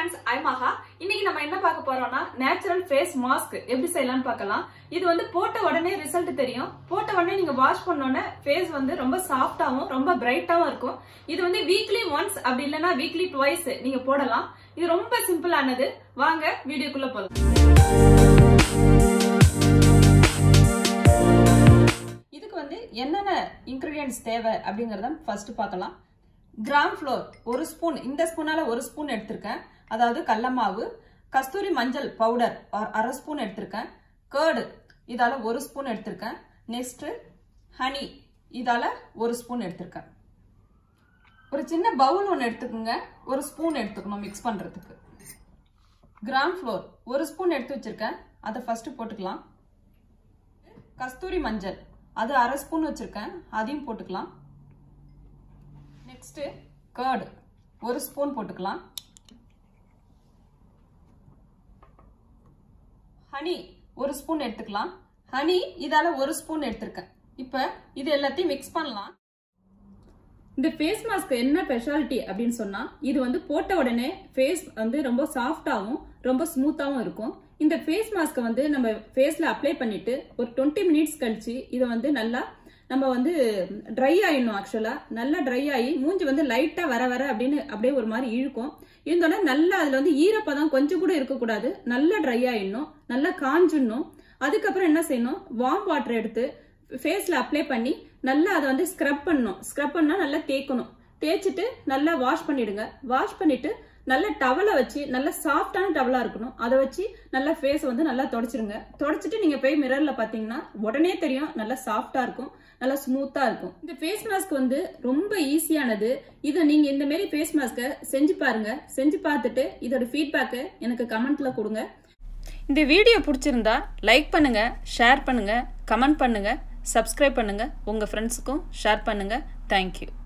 friends I மகா இன்னைக்கு நம்ம என்ன பார்க்க போறோம்னா நேச்சுரல் ஃபேஸ் மாஸ்க் எப்படி செய்யலாம்னு பார்க்கலாம் இது வந்து போட்ட உடனே ரிசல்ட் தெரியும் போட்ட உடனே நீங்க வாஷ் பண்ணோடனே ஃபேஸ் வந்து ரொம்ப சாஃப்டாவும் ரொம்ப பிரைட்டாவும் இருக்கும் இது வந்து வீக்லி ஒன்ஸ் அப்படி இல்லைன்னா வீக்லி டுவைஸ் நீங்க போடலாம் இது ரொம்ப சிம்பிளானது வாங்க வீடியோக்குள்ள போலாம் இதுக்கு வந்து என்னென்ன இன்கிரீடியன்ஸ் தேவை அப்படிங்கறத ஃபர்ஸ்ட் பார்க்கலாம் கிராம் ஃப்ளோர் ஒரு ஸ்பூன் இந்த ஸ்பூனால ஒரு ஸ்பூன் எடுத்திருக்கேன் அதாவது கடல மாவு கஸ்தூரி மஞ்சள் பவுடர் அரை ஸ்பூன் எடுத்திருக்கேன் கேர்டு இதால ஒரு ஸ்பூன் எடுத்திருக்கேன் நெக்ஸ்ட் ஹனி இதால ஒரு ஸ்பூன் எடுத்திருக்கேன் ஒரு சின்ன பவுல் ஒன்று எடுத்துக்கோங்க ஒரு ஸ்பூன் எடுத்துக்கணும் மிக்ஸ் பண்றதுக்கு கிராம் ஃப்ளோர் ஒரு ஸ்பூன் எடுத்து வச்சிருக்கேன் அதை ஃபர்ஸ்ட் போட்டுக்கலாம் கஸ்தூரி மஞ்சள் அது அரை ஸ்பூன் வச்சிருக்கேன் அதையும் போட்டுக்கலாம் நெக்ஸ்ட் கர்டு ஒரு ஸ்பூன் போட்டுக்கலாம் ஹனி ஒரு ஸ்பூன் எடுத்துக்கலாம் ஹனி இதால ஒரு ஸ்பூன் எடுத்திருக்கேன் இப்போ இது எல்லாத்தையும் மிக்ஸ் பண்ணலாம் இந்த ஃபேஸ் மாஸ்க் என்ன ஸ்பெஷாலிட்டி அப்படின்னு சொன்னா இது வந்து போட்ட உடனே ஃபேஸ் வந்து ரொம்ப சாஃப்டாகவும் ரொம்ப ஸ்மூத்தாகவும் இருக்கும் இந்த ஃபேஸ் மாஸ்க்கை வந்து நம்ம ஃபேஸ்ல அப்ளை பண்ணிட்டு ஒரு டுவெண்ட்டி மினிட்ஸ் கழிச்சு இதை வந்து நல்லா நம்ம வந்து ட்ரை ஆயிடணும் ஆக்சுவலா நல்லா ட்ரை ஆகி மூஞ்சி வந்து லைட்டா வர வர அப்படின்னு அப்படியே ஒரு மாதிரி இழுக்கும் இருந்தோடனே நல்லா அதுல வந்து ஈரப்பதம் கொஞ்சம் கூட இருக்கக்கூடாது நல்லா ட்ரை ஆயிடணும் நல்லா காஞ்சிடணும் அதுக்கப்புறம் என்ன செய்யணும் வார்ம் வாட்டர் எடுத்து ஃபேஸ்ல அப்ளை பண்ணி நல்லா அதை வந்து ஸ்க்ரப் பண்ணணும் ஸ்க்ரப் பண்ணா நல்லா தேய்க்கணும் தேய்ச்சிட்டு நல்லா வாஷ் பண்ணிடுங்க வாஷ் பண்ணிட்டு நல்ல டவலை வச்சு நல்ல சாஃப்டான டவலா இருக்கணும் அதை வச்சு நல்லா ஃபேஸ் வந்து நல்லா தொடச்சிருங்க தொடச்சிட்டு நீங்க போய் மிரர்ல பாத்தீங்கன்னா உடனே தெரியும் நல்லா சாஃப்டா இருக்கும் நல்லா ஸ்மூத்தா இருக்கும் இந்த ஃபேஸ் மாஸ்க் வந்து ரொம்ப ஈஸியானது இதை நீங்க இந்த மாதிரி ஃபேஸ் மாஸ்கை செஞ்சு பாருங்க செஞ்சு பார்த்துட்டு இதோட ஃபீட்பேக்கை எனக்கு கமெண்ட்ல கொடுங்க இந்த வீடியோ பிடிச்சிருந்தா லைக் பண்ணுங்க ஷேர் பண்ணுங்க கமெண்ட் பண்ணுங்க சப்ஸ்கிரைப் பண்ணுங்க உங்க ஃப்ரெண்ட்ஸுக்கும் ஷேர் பண்ணுங்க தேங்க்யூ